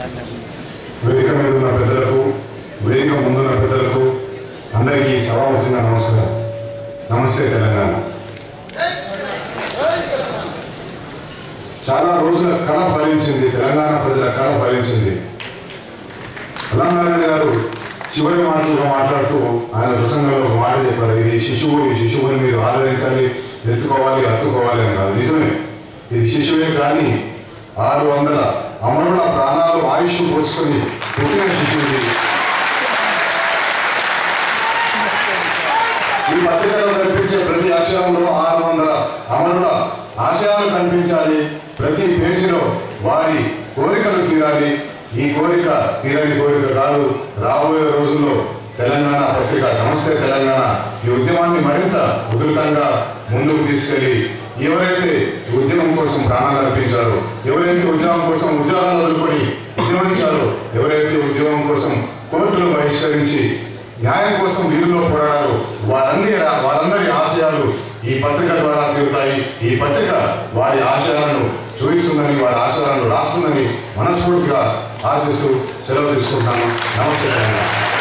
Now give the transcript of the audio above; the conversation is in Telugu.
వేదిక మీద ఉన్న పెద్దలకు వేదిక ముందున్న పెద్దలకు అందరికీ సభాముఖంగా నమస్కారం నమస్తే తెలంగాణ చాలా రోజుల కళ ఫలించింది తెలంగాణ ప్రజల కళ ఫలించింది తెలంగాణ గారు చివరి మాటలుగా మాట్లాడుతూ ఆయన ప్రసంగంలో ఒక మాట చెప్పారు ఇది శిశువు ఈ శిశువుని మీరు ఆదరించాలి ఎత్తుకోవాలి హత్తుకోవాలి అని కాదు నిజమే ఇది శిశువే కానీ ఆరు వందల అమరుల ప్రాణాలు ఆయుష్ పోసుకొని పుట్టిన శిశువుది ఈ పత్రికలో కనిపించే ప్రతి అక్షరంలో ఆరు వందల అమరుల ఆశయాలు కనిపించాలి ప్రతి పేజీలో వారి కోరికలు తీరాలి ఈ కోరిక తీరని కోరిక కాదు రాబోయే రోజుల్లో తెలంగాణ పత్రిక నమస్తే తెలంగాణ ఈ ఉద్యమాన్ని మరింత ఉధృతంగా ముందుకు తీసుకెళ్లి ఎవరైతే ఈ ఉద్యమం కోసం ప్రాణాలు అర్పించారో ఎవరైతే ఉద్యమం కోసం ఉద్యోగాలు వదులుకొని ఉద్యమించారో ఎవరైతే ఉద్యమం కోసం కోర్టులు బహిష్కరించి న్యాయం కోసం వీధుల్లో పోరాడారు వారందరి వారందరి ఆశయాలు ఈ పత్రిక ద్వారా తీరుతాయి ఈ పత్రిక వారి ఆశయాలను చూపిస్తుందని వారి ఆశయాలను రాస్తుందని మనస్ఫూర్తిగా ఆశిస్తూ సెలవు తీసుకుంటున్నాను నమస్తే తెలంగాణ.